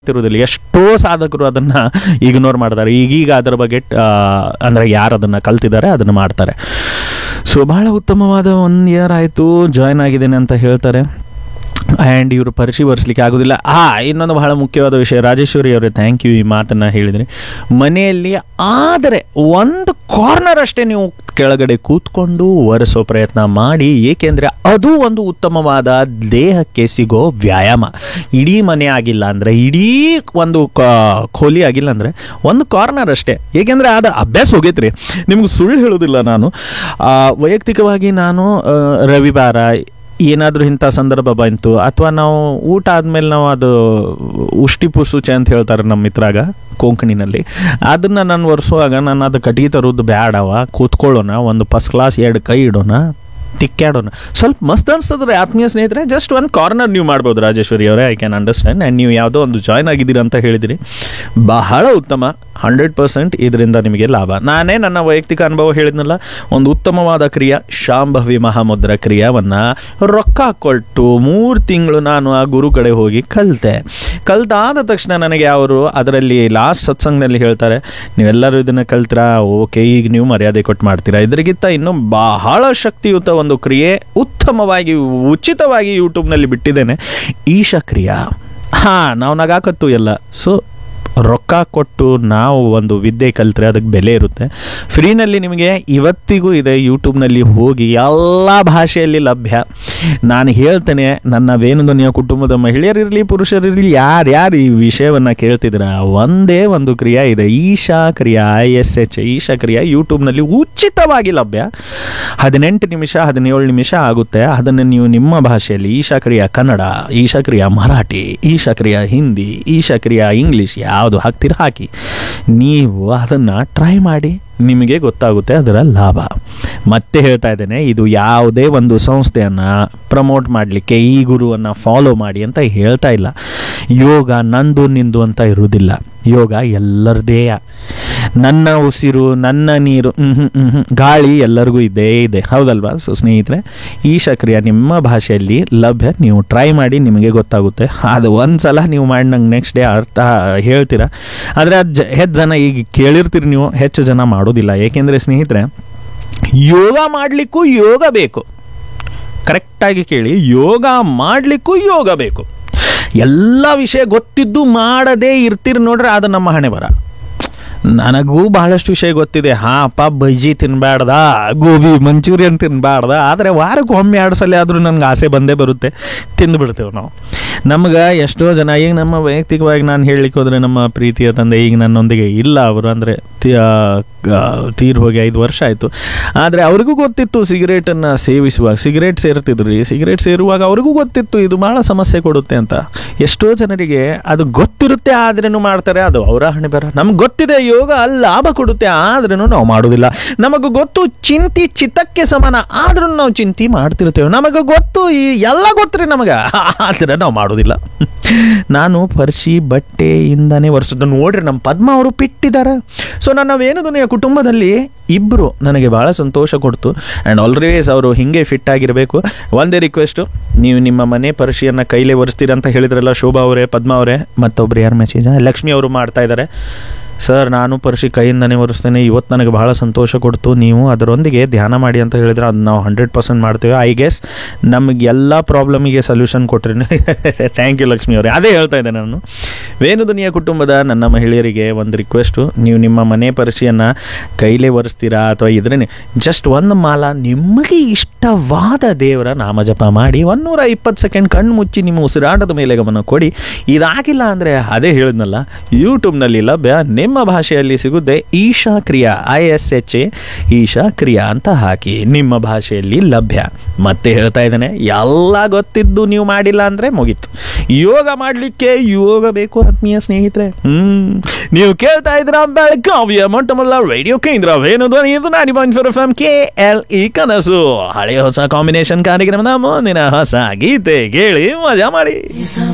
ಗೊತ್ತಿರುವುದಿಲ್ಲ ಎಷ್ಟೋ ಸಾಧಕರು ಅದನ್ನ ಇಗ್ನೋರ್ ಮಾಡ್ತಾರೆ ಈಗೀಗ ಅದರ ಬಗ್ಗೆ ಆ, ಅಂದ್ರೆ ಯಾರು ಅದನ್ನ ಕಲ್ತಿದ್ದಾರೆ ಅದನ್ನ ಮಾಡ್ತಾರೆ ಸೊ ಬಹಳ ಉತ್ತಮವಾದ ಒನ್ ಇಯರ್ ಆಯಿತು ಜಾಯ್ನ್ ಆಗಿದ್ದೇನೆ ಅಂತ ಹೇಳ್ತಾರೆ ಆ್ಯಂಡ್ ಇವರು ಪರಿಚಯ ಬರ್ಸ್ಲಿಕ್ಕೆ ಆಗೋದಿಲ್ಲ ಆ ಇನ್ನೊಂದು ಬಹಳ ಮುಖ್ಯವಾದ ವಿಷಯ ರಾಜೇಶ್ವರಿ ಅವರೇ ಥ್ಯಾಂಕ್ ಯು ಈ ಮಾತನ್ನು ಹೇಳಿದ್ರಿ ಮನೆಯಲ್ಲಿ ಆದರೆ ಒಂದು ಕಾರ್ನರ್ ಅಷ್ಟೇ ನೀವು ಕೆಳಗಡೆ ಕೂತ್ಕೊಂಡು ಒರೆಸೋ ಪ್ರಯತ್ನ ಮಾಡಿ ಏಕೆಂದರೆ ಅದು ಒಂದು ಉತ್ತಮವಾದ ದೇಹಕ್ಕೆ ಸಿಗೋ ವ್ಯಾಯಾಮ ಇಡೀ ಮನೆ ಆಗಿಲ್ಲ ಅಂದರೆ ಇಡೀ ಒಂದು ಕ- ಖೋಲಿ ಆಗಿಲ್ಲ ಅಂದರೆ ಒಂದು ಕಾರ್ನರ್ ಅಷ್ಟೇ ಏಕೆಂದರೆ ಅದು ಅಭ್ಯಾಸ ಹೋಗೈತ್ರಿ ನಿಮ್ಗೆ ಸುಳ್ಳು ಹೇಳೋದಿಲ್ಲ ನಾನು ಆ, ವೈಯಕ್ತಿಕವಾಗಿ ನಾನು ಆ, ರವಿವಾರ ಏನಾದರೂ ಇಂಥ ಸಂದರ್ಭ ಬಂತು ಅಥವಾ ನಾವು ಊಟ ಆದಮೇಲೆ ನಾವು ಅದು ಉಷ್ಟಿ ಪುಸುಚೆ ಅಂತ ಹೇಳ್ತಾರೆ ನಮ್ಮ ಮಿತ್ರಾಗ ಕೊಂಕಣಿನಲ್ಲಿ ಅದನ್ನು ನಾನು ಒರೆಸುವಾಗ ನಾನು ಅದು ಕಟ್ಟಿಗೆ ತರೋದು ಬ್ಯಾಡವ ಕೂತ್ಕೊಳ್ಳೋಣ ಒಂದು ಫಸ್ಟ್ ಕ್ಲಾಸ್ ಎರಡು ಕೈ ಇಡೋಣ ತಿಕ್ಕಾಡೋಣ ಸ್ವಲ್ಪ ಮಸ್ತ್ ಅನ್ಸ್ತದ್ರಿ ಆತ್ಮೀಯ ಸ್ನೇಹಿತರೆ ಜಸ್ಟ್ ಒಂದು ಕಾರ್ನರ್ ನೀವು ಮಾಡ್ಬೋದು ರಾಜೇಶ್ವರಿ ಅವರೇ ಐ ಕ್ಯಾನ್ ಅಂಡರ್ಸ್ಟ್ಯಾಂಡ್ ಆ್ಯಂಡ್ ನೀವು ಯಾವುದೋ ಒಂದು ಜಾಯ್ನ್ ಆಗಿದ್ದೀರಿ ಅಂತ ಹೇಳಿದಿರಿ ಬಹಳ ಉತ್ತಮ ಹಂಡ್ರೆಡ್ ಪರ್ಸೆಂಟ್ ಇದರಿಂದ ನಿಮಗೆ ಲಾಭ ನಾನೇ ನನ್ನ ವೈಯಕ್ತಿಕ ಅನುಭವ ಹೇಳಿದ್ನಲ್ಲ ಒಂದು ಉತ್ತಮವಾದ ಕ್ರಿಯೆ ಶಾಂಭವಿ ಮಹಾಮುದ್ರ ಕ್ರಿಯಾವನ್ನು ರೊಕ್ಕ ಕೊಟ್ಟು ಮೂರು ತಿಂಗಳು ನಾನು ಆ ಗುರು ಕಡೆ ಹೋಗಿ ಕಲಿತೆ ಕಲ್ತಾದ ತಕ್ಷಣ ನನಗೆ ಅವರು ಅದರಲ್ಲಿ ಲಾಸ್ಟ್ ಸತ್ಸಂಗದಲ್ಲಿ ಹೇಳ್ತಾರೆ ನೀವೆಲ್ಲರೂ ಇದನ್ನು ಕಲ್ತೀರಾ ಓಕೆ ಈಗ ನೀವು ಮರ್ಯಾದೆ ಕೊಟ್ಟು ಮಾಡ್ತೀರಾ ಇದರಿಗಿಂತ ಇನ್ನೂ ಬಹಳ ಶಕ್ತಿಯುತ ಒಂದು ಕ್ರಿಯೆ ಉತ್ತಮವಾಗಿ ಉಚಿತವಾಗಿ ಯೂಟ್ಯೂಬ್ನಲ್ಲಿ ಬಿಟ್ಟಿದ್ದೇನೆ ಈಶ ಕ್ರಿಯಾ ಹಾಂ ನಾವು ನಗಾಕತ್ತು ಎಲ್ಲ ಸೊ ರೊಕ್ಕ ಕೊಟ್ಟು ನಾವು ಒಂದು ವಿದ್ಯೆ ಕಲಿತ್ರೆ ಅದಕ್ಕೆ ಬೆಲೆ ಇರುತ್ತೆ ಫ್ರೀನಲ್ಲಿ ನಿಮಗೆ ಇವತ್ತಿಗೂ ಇದೆ ಯೂಟ್ಯೂಬ್ನಲ್ಲಿ ಹೋಗಿ ಎಲ್ಲ ಭಾಷೆಯಲ್ಲಿ ಲಭ್ಯ ನಾನು ಹೇಳ್ತೇನೆ ನನ್ನ ವೇಣುಧ್ವನಿಯ ಕುಟುಂಬದ ಮಹಿಳೆಯರಿರಲಿ ಪುರುಷರಿರಲಿ ಯಾರ್ಯಾರು ಈ ವಿಷಯವನ್ನು ಕೇಳ್ತಿದ್ದೀರ ಒಂದೇ ಒಂದು ಕ್ರಿಯೆ ಇದೆ Isha Kriya I S H Isha ಕ್ರಿಯಾ ಯೂಟ್ಯೂಬ್ನಲ್ಲಿ ಉಚಿತವಾಗಿ ಲಭ್ಯ ಹದಿನೆಂಟು ನಿಮಿಷ ಹದಿನೇಳು ನಿಮಿಷ ಆಗುತ್ತೆ ಅದನ್ನು ನೀವು ನಿಮ್ಮ ಭಾಷೆಯಲ್ಲಿ ಈಶಾ ಕ್ರಿಯಾ ಕನ್ನಡ ಈಶಾ ಕ್ರಿಯಾ ಮರಾಠಿ ಈಶಾ ಕ್ರಿಯಾ ಹಿಂದಿ ಈಶಾ ಕ್ರಿಯಾ ಇಂಗ್ಲೀಷ್ ಯಾವುದು ಹಾಕ್ತೀರ ಹಾಕಿ ನೀವು ಅದನ್ನು ಟ್ರೈ ಮಾಡಿ ನಿಮಗೆ ಗೊತ್ತಾಗುತ್ತೆ ಅದರ ಲಾಭ ಮತ್ತೆ ಹೇಳ್ತಾ ಇದ್ದೇನೆ ಇದು ಯಾವುದೇ ಒಂದು ಸಂಸ್ಥೆಯನ್ನು ಪ್ರಮೋಟ್ ಮಾಡಲಿಕ್ಕೆ ಈ ಗುರುವನ್ನು ಫಾಲೋ ಮಾಡಿ ಅಂತ ಹೇಳ್ತಾ ಇಲ್ಲ ಯೋಗ ನಂದು ನಿಂದು ಅಂತ ಇರುವುದಿಲ್ಲ ಯೋಗ ಎಲ್ಲರದೇ ನನ್ನ ಉಸಿರು ನನ್ನ ನೀರು ಹ್ಮ್ ಹ್ಮ್ ಹ್ಮ್ ಹ್ಮ್. ಗಾಳಿ ಎಲ್ಲರಿಗೂ ಇದ್ದೇ ಇದೆ ಹೌದಲ್ವಾ ಸೊ ಸ್ನೇಹಿತರೆ ಈ ಸಕ್ರಿಯ ನಿಮ್ಮ ಭಾಷೆಯಲ್ಲಿ ಲಭ್ಯ ನೀವು ಟ್ರೈ ಮಾಡಿ ನಿಮಗೆ ಗೊತ್ತಾಗುತ್ತೆ ಅದು ಒಂದು ಸಲ ನೀವು ಮಾಡಿ ನಂಗೆ ನೆಕ್ಸ್ಟ್ ಡೇ ಅರ್ಥ ಹೇಳ್ತೀರಾ ಆದರೆ ಅದು ಜ ಹೆಚ್ಚು ಜನ ಈಗ ಕೇಳಿರ್ತೀರಿ ನೀವು ಹೆಚ್ಚು ಜನ ಮಾಡೋದಿಲ್ಲ ಏಕೆಂದರೆ ಸ್ನೇಹಿತರೆ ಯೋಗ ಮಾಡಲಿಕ್ಕೂ ಯೋಗ ಬೇಕು ಕರೆಕ್ಟಾಗಿ ಕೇಳಿ ಯೋಗ ಮಾಡಲಿಕ್ಕೂ ಯೋಗ ಬೇಕು ಎಲ್ಲ ವಿಷಯ ಗೊತ್ತಿದ್ದು ಮಾಡದೇ ಇರ್ತೀರಿ ನೋಡ್ರೆ ಅದು ನಮ್ಮ ಹಣೆ ಬರ ನನಗೂ ಬಹಳಷ್ಟು ವಿಷಯ ಗೊತ್ತಿದೆ ಹಾಂ ಅಪ್ಪ ಬಜ್ಜಿ ತಿನ್ನಬಾರ್ದ ಗೋಬಿ ಮಂಚೂರಿಯನ್ ತಿನ್ನಬಾರ್ದ ಆದರೆ ವಾರಕ್ಕೆ ಒಮ್ಮೆ ಎರಡು ಸಲ ಆದರೂ ನನಗೆ ಆಸೆ ಬಂದೇ ಬರುತ್ತೆ ತಿಂದುಬಿಡ್ತೇವೆ ನಾವು ನಮ್ಗೆ ಎಷ್ಟೋ ಜನ ಈಗ ನಮ್ಮ ವೈಯಕ್ತಿಕವಾಗಿ ನಾನು ಹೇಳಲಿಕ್ಕೆ ಹೋದರೆ ನಮ್ಮ ಪ್ರೀತಿಯ ತಂದೆ ಈಗ ನನ್ನೊಂದಿಗೆ ಇಲ್ಲ ಅವರು ಅಂದರೆ ತೀರ್ ಹೋಗಿ ಐದು ವರ್ಷ ಆಯಿತು ಆದರೆ ಅವ್ರಿಗೂ ಗೊತ್ತಿತ್ತು ಸಿಗರೇಟನ್ನು ಸೇವಿಸುವಾಗ ಸಿಗರೇಟ್ ಸೇರ್ತಿದ್ರು ರೀ ಸಿಗರೇಟ್ ಸೇರುವಾಗ ಅವ್ರಿಗೂ ಗೊತ್ತಿತ್ತು ಇದು ಭಾಳ ಸಮಸ್ಯೆ ಕೊಡುತ್ತೆ ಅಂತ ಎಷ್ಟೋ ಜನರಿಗೆ ಅದು ಗೊತ್ತಿರುತ್ತೆ ಆದ್ರೂ ಮಾಡ್ತಾರೆ ಅದು ಅವರ ಹಣೆ ಬರ ನಮ್ಗೆ ಗೊತ್ತಿದೆ ಯೋಗ ಲಾಭ ಕೊಡುತ್ತೆ ಆದ್ರೂ ನಾವು ಮಾಡೋದಿಲ್ಲ ನಮಗೆ ಗೊತ್ತು ಚಿಂತಿ ಚಿತ್ತಕ್ಕೆ ಸಮಾನ ಆದ್ರೂ ನಾವು ಚಿಂತಿ ಮಾಡ್ತಿರ್ತೇವೆ ನಮಗೆ ಗೊತ್ತು ಈ ಎಲ್ಲ ಗೊತ್ತರಿ ನಮಗೆ ಆದ್ರೆ ನಾವು ಮಾಡೋದಿಲ್ಲ ನಾನು ಪರ್ಶಿ ಬಟ್ಟೆಯಿಂದನೇ ವರ್ಷದ ನೋಡ್ರಿ ನಮ್ಮ ಪದ್ಮ ಅವರು ಪಿಟ್ಟಿದ್ದಾರೆ ಸೊ ನನ್ನ ವೇಣುಧ್ವನಿಯ ಕುಟುಂಬದಲ್ಲಿ ಇಬ್ಬರು ನನಗೆ ಭಾಳ ಸಂತೋಷ ಕೊಡ್ತು ಆ್ಯಂಡ್ ಆಲ್ವೇಸ್ ಅವರು ಹಿಂಗೆ ಫಿಟ್ ಆಗಿರಬೇಕು ಒಂದೇ ರಿಕ್ವೆಸ್ಟು ನೀವು ನಿಮ್ಮ ಮನೆ ಪರ್ಶಿಯನ್ನು ಕೈಲೇ ಒರೆಸ್ತೀರ ಅಂತ ಹೇಳಿದ್ರಲ್ಲ ಶೋಭಾ ಅವರೇ ಪದ್ಮ ಅವರೇ ಮತ್ತೊಬ್ರು ಯಾರು ಮೆಸೇಜ್ ಲಕ್ಷ್ಮಿ ಅವರು ಮಾಡ್ತಾ ಇದ್ದಾರೆ ಸರ್ ನಾನು ಪರ್ಶಿ ಕೈಯಿಂದನೇ ಒರೆಸ್ತೇನೆ ಇವತ್ತು ನನಗೆ ಬಹಳ ಸಂತೋಷ ಕೊಡ್ತು ನೀವು ಅದರೊಂದಿಗೆ ಧ್ಯಾನ ಮಾಡಿ ಅಂತ ಹೇಳಿದ್ರೆ ಅದು ನಾವು ಹಂಡ್ರೆಡ್ ಪರ್ಸೆಂಟ್ ಮಾಡ್ತೇವೆ ಐ ಗೆಸ್ ನಮಗೆ ಎಲ್ಲ ಪ್ರಾಬ್ಲಮಿಗೆ ಸೊಲ್ಯೂಷನ್ ಕೊಟ್ರಿ ಥ್ಯಾಂಕ್ ಯು ಲಕ್ಷ್ಮಿ ಅವರೇ ಅದೇ ಹೇಳ್ತಾ ಇದ್ದೆ ನಾನು ವೇಣುದುನಿಯ ಕುಟುಂಬದ ನನ್ನ ಮಹಿಳೆಯರಿಗೆ ಒಂದು ರಿಕ್ವೆಸ್ಟು ನೀವು ನಿಮ್ಮ ಮನೆ ಪರಿಚಯನ ಕೈಲೇ ಒರೆಸ್ತೀರಾ ಅಥವಾ ಇದ್ರೇ ಜಸ್ಟ್ ಒಂದು ಮಾಲ ನಿಮಗೆ ಇಷ್ಟವಾದ ದೇವರ ನಾಮಜಪ ಮಾಡಿ ಒಂದೂರ ಇಪ್ಪತ್ತು ಸೆಕೆಂಡ್ ಕಣ್ಣು ಮುಚ್ಚಿ ನಿಮ್ಮ ಉಸಿರಾಟದ ಮೇಲೆ ಗಮನ ಕೊಡಿ ಇದಾಗಿಲ್ಲ ಅಂದರೆ ಅದೇ ಹೇಳಿದ್ನಲ್ಲ ಯೂಟ್ಯೂಬ್ನಲ್ಲಿ ಲಭ್ಯ ನಿಮ್ಮ ಭಾಷೆಯಲ್ಲಿ ಸಿಗುತ್ತೆ Isha Kriya I S H A Isha Kriya ಅಂತ ಹಾಕಿ ನಿಮ್ಮ ಭಾಷೆಯಲ್ಲಿ ಲಭ್ಯ ಮತ್ತೆ ಹೇಳ್ತಾ ಇದ್ದೇನೆ ಎಲ್ಲ ಗೊತ್ತಿದ್ದು ನೀವು ಮಾಡಿಲ್ಲ ಅಂದರೆ ಮುಗೀತು ಯೋಗ ಮಾಡಲಿಕ್ಕೆ ಯೋಗ ಬೇಕು ಆತ್ಮೀಯ ಸ್ನೇಹಿತರೆ ಹ್ಮ್ ನೀವು ಕೇಳ್ತಾ ಇದ್ರ ಬೆಳಗಾವಿಯ ಮೊಟ್ಟ ಮೊದಲ ರೇಡಿಯೋ ಕೇಂದ್ರ ವೇಣು ಧ್ವನಿ ಇದು ninety point four F M K L E ಕನಸು ಹಳೆ ಹೊಸ ಕಾಂಬಿನೇಷನ್ ಕಾರ್ಯಕ್ರಮದ ಮುಂದಿನ ಹೊಸ ಗೀತೆ ಕೇಳಿ ಮಜಾ ಮಾಡಿ